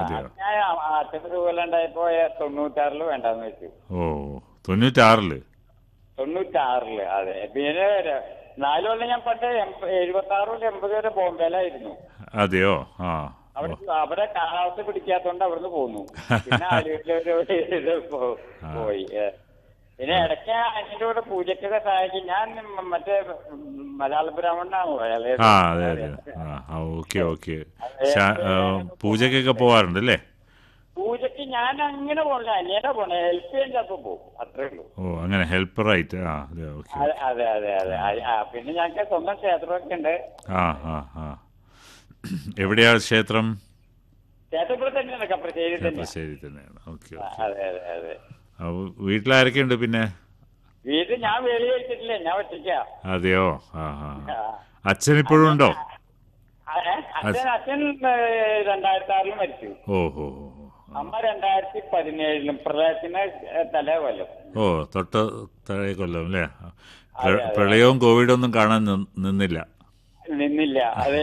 അതെയോ ഞാൻ അച്ഛന് സുഖമില്ലാണ്ടായപ്പോ തൊണ്ണൂറ്റാറില് വേണ്ടാന്ന് വെച്ചു ഓ തൊണ്ണൂറ്റാറില് തൊണ്ണൂറ്റാറില് അതെ പിന്നെ ര- നാല് കൊല്ലം ഞാൻ പണ്ട് എഴുപത്തി ആറ് മുതൽ എൺപത് വരെ ബോംബെയിലായിരുന്നു അതെയോ ആ അവിടെ അവിടെ കാലാവസ്ഥ പിടിക്കാത്തോണ്ട് അവിടുന്ന് പോന്നു പിന്നെ ആലുവയിലൊരു ഇത് പോ- പോയി ഏ. പിന്നെ ഇടയ്ക്ക് അതിന്റെ കൂടെ പൂജക്കൊക്കെ സഹായിക്കും ഞാൻ മ- മറ്റേ മലയാള ബ്രാഹ്മണനാണോ അയാളെ ആ അതെ അതെ ആ ഓക്കെ ഓക്കെ പൂജക്കൊക്കെ പോവാറുണ്ട് അല്ലേ പൂജക്ക് ഞാൻ അങ്ങനെ പോണില്ല അനിയനെ പോണേ ഹെൽപ്പ് ചെയ്യാൻ ചിലപ്പോ പോകും അത്രേ ഉള്ളൂ ഓ അങ്ങനെ ഹെൽപ്പറായിട്ട് ആ അതെ ഓക്കെ അതെ അതെ അതെ അതെ ആ, ആ, പിന്നെ ഞങ്ങൾക്ക് സ്വന്തം ക്ഷേത്രമൊക്കെ ഉണ്ട് ആ ആ ആ എവിടെയാ ക്ഷേത്രം ക്ഷേത്രത്തിൽ തന്നെയാണ് കപ്പശ്ശേരി തന്നെ ശരി തന്നെയാണ് ഓക്കെ ആ, അതെ അതെ അതെ വീട്ടിലാരൊക്കെയുണ്ട് പിന്നെ വീട്ടിൽ ഞാൻ വെളി വെച്ചിട്ടില്ല ഞാൻ ഒറ്റയ്ക്കാ അതെയോ ആ ആ ആ. അച്ഛൻ ഇപ്പോഴും ഉണ്ടോ ആ, ഏ? അച്ഛൻ അച്ഛൻ രണ്ടായിരത്തി ആറിൽ മരിച്ചു ഓ ഓ ഓ, ഓ. അമ്മ രണ്ടായിരത്തി പതിനേഴിലും പ്രളയത്തിന് തലേ കൊല്ലം ഓ തൊട്ട് തഴയ കൊല്ലം അല്ലേ പ്ര- പ്രളയവും കോവിഡും ഒന്നും കാണാൻ നി- നിന്നില്ല നിന്നില്ല അതെ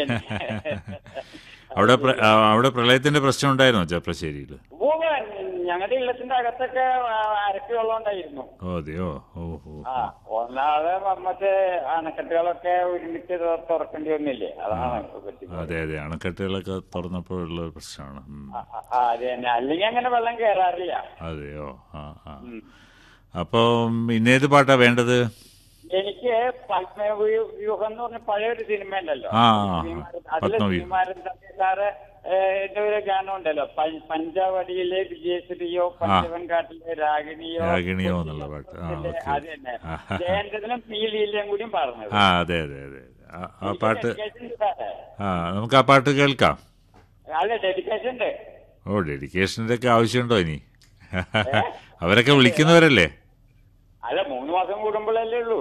അവിടെ പ്ര- ആ, അവിടെ പ്രളയത്തിന്റെ പ്രശ്നം ഉണ്ടായിരുന്നോ ചെപ്രശ്ശേരിയിൽ ഞങ്ങളുടെ ഇല്ലത്തിന്റെ അകത്തൊക്കെ ആ, അരക്ക് വെള്ളം ഉണ്ടായിരുന്നു ഓ അതെയോ ഓ ഓ ആ ഒന്നാമത് മറ്റേ അണക്കെട്ടുകളൊക്കെ ഒരുമിച്ച് തു- തുറക്കേണ്ടി വന്നില്ലേ അതാണ് പറ്റിയത്. അതെ അതെ അണക്കെട്ടുകളൊക്കെ തുറന്നപ്പോഴുള്ള ഒരു പ്രശ്നമാണ് ഉം. ആ, ആ, അത് തന്നെ അല്ലെങ്കിൽ അങ്ങനെ വെള്ളം കയറാറില്ല അതെയോ ആ ആ ഉം. അപ്പോൾ ഇന്നേത് പാട്ടാ വേണ്ടത് എനിക്ക് പത്മവ്യൂ- വ്യൂഹം എന്ന് പറഞ്ഞ പഴയൊരു സിനിമ ഉണ്ടല്ലോ ആ, ശ്രീമാരൻ- അതിലെ പത്മവ്യൂഹം. ശ്രീമാരൻ തമ്പി സാറ് എന്റെ ഒരു ഗാനം ഉണ്ടല്ലോ പ- പഞ്ചവടിയിലെ വിജയശ്രീയോ പഞ്ചവൻകാട്ടിലെ രാഗിണിയോ രാഗിണിയോ എന്നുള്ള പാട്ട് ആ ഇതിലെ- ഓക്കെ അത് തന്നെ ആ. ജയന്തനും പി ലീലയും കൂടിയും പറഞ്ഞത് ആ അതെ അതെ അതെ ആ, ആ പാട്ട് ഡെഡിക്കേഷൻ ഉണ്ട് സാറേ. ആ നമുക്ക് ആ പാട്ട് കേൾക്കാം അല്ല ഡെഡിക്കേഷൻ ഉണ്ട് ഓ ഡെഡിക്കേഷൻ്റെ ഒക്കെ ആവശ്യമുണ്ടോ ഇനി അവരൊക്കെ വിളിക്കുന്നവരല്ലേ അല്ല മൂന്ന് മാസം കൂടുമ്പോഴല്ലേ ഉള്ളൂ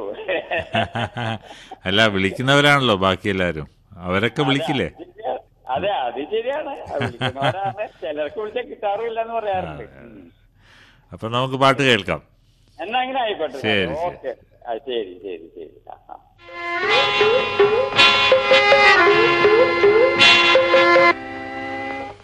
അല്ല വിളിക്കുന്നവരാണല്ലോ ബാക്കി എല്ലാവരും അവരൊക്കെ വിളിക്കില്ലേ അതെ അത് ശരിയാണ് അത് വിളിക്കുന്നവരാണ് ചിലർക്ക് വിളിച്ചാൽ കിട്ടാറുമില്ല എന്ന് പറയാറുണ്ട് ഉം. അപ്പൊ നമുക്ക് പാട്ട് കേൾക്കാം എന്നാ അങ്ങനെ ആയിക്കോട്ടെ ശരി, ശരി. ഓക്കെ ശരി ശരി ശരി ആ ആ.